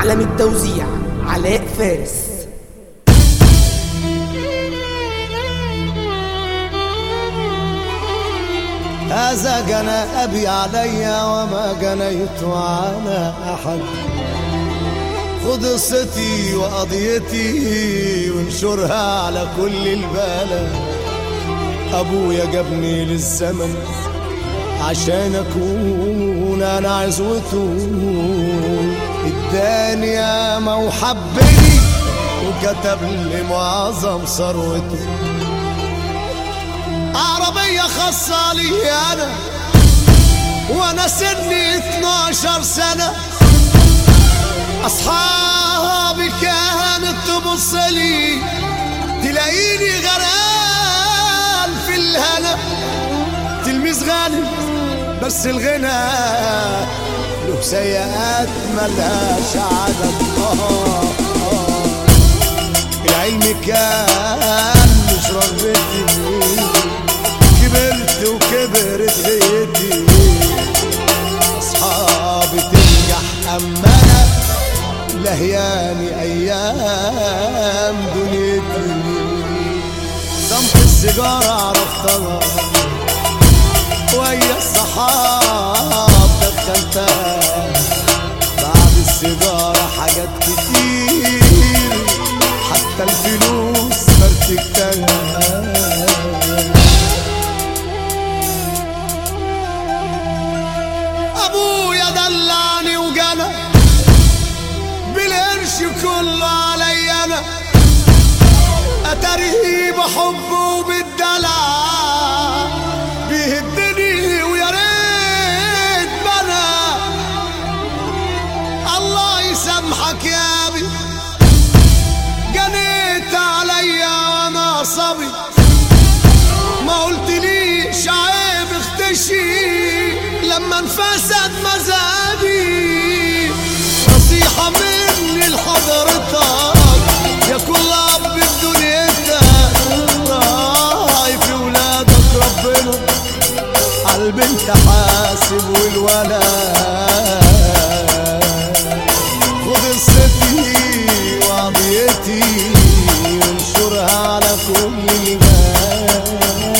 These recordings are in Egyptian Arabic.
معلم التوزيع علاء فارس هذا جنى أبي علي وما جنيت على أحد خذ قصتي وقضيتي وانشرها على كل البلد أبويا جابني للزمن عشان أكون أنا عزوته اداني ياما وحبني وكتب لي معظم ثروته عربية خاصة لي أنا وأنا سني 12 سنة أصحابي كانت تبص لي تلاقيني غرقان في الهنا تلميذ غالي بس الغنى له سيئات ملهاش عدد آه آه العلم كان مش رغبتي كبرت وكبرت غيتي اصحابي تنجح اما انا لهياني ايام دنيتي صمت السيجارة عرفتها ويا الصحاب دخلتها بعد السيجارة حاجات كتير حتى الفلوس مرتكتها ابويا دلعني وجنى بالقرش كله علي انا اتاريه بحبه وبالدلع بيهدني ويا ريت بنا الله يسامحك يا ابي جنيت عليا وانا صبي ما قلتليش عيب اختشي لما انفسد مزاجي نصيحة مني لحضرتك يا كل اب في دنيتك راعي في ولادك ربنا عالبنت حاسب والولد خد قصتي وقضيتي وانشرها على كل البلد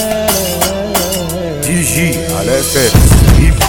دي جي علاء فارس ريميكس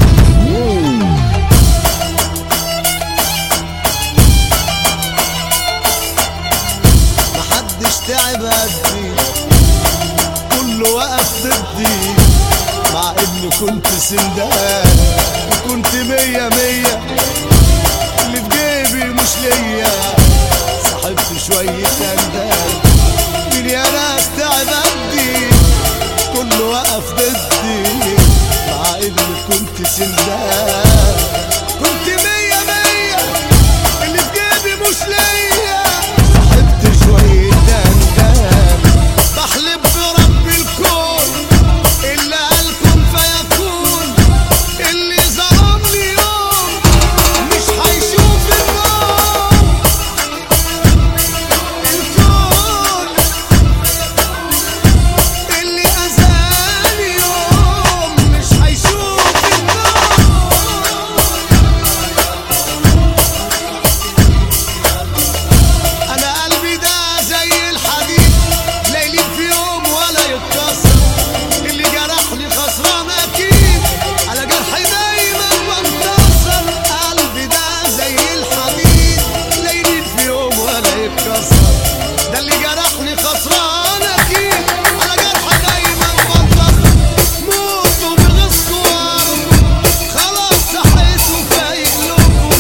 محدش تعب قدي كله وقف ضدي مع اني كنت سندان وكنت مية مية اللي في جيبي مش ليا صاحبت شوية سندان مين يا ناس تعب قدي كله وقف ضدي مع اني كنت سندان كنت مية مية اللي في جيبي مش ليا صاحبت شوية دندان بحلف برب الكون اللي قالكم فيكون اللي ظلمني يوم مش هيشوف النور الكون اللي أذاني يوم مش هيشوف النور انا قلبي ده زي الحديد لا يلين في يوم ولا يتكسر اللي جرحني خسران اكيد على جرحي دايما بنتصر قلبي ده زي الحديد لا يلين في يوم ولا يتكسر ده اللي جرحني خسران اكيد على جرحي دايما بنتصر موتوا بغصوا خلاص صحيت وفايق لكم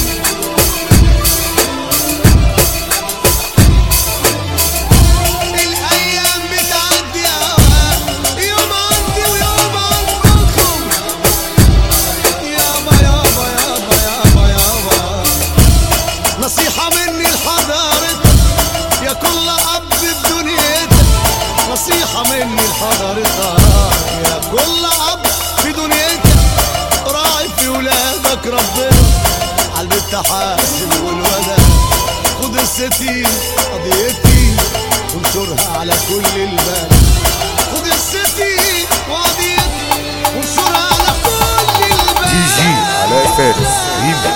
الايام بتعدي أوقات، يوم عندي ويوم عندكم يابا يابا يابا يابا يابا نصيحة مني لحضرتك يا كل اب في دنيتك نصيحة مني لحضرتك يا كل اب في دنيتك راعي في ولادك ربنا عالبيت حاسب والولد خد قصتي قضيتي وانشرها على كل البلد خد قصتي وقضيتي وانشرها على كل البلد دي جي علاء فارس ريميكس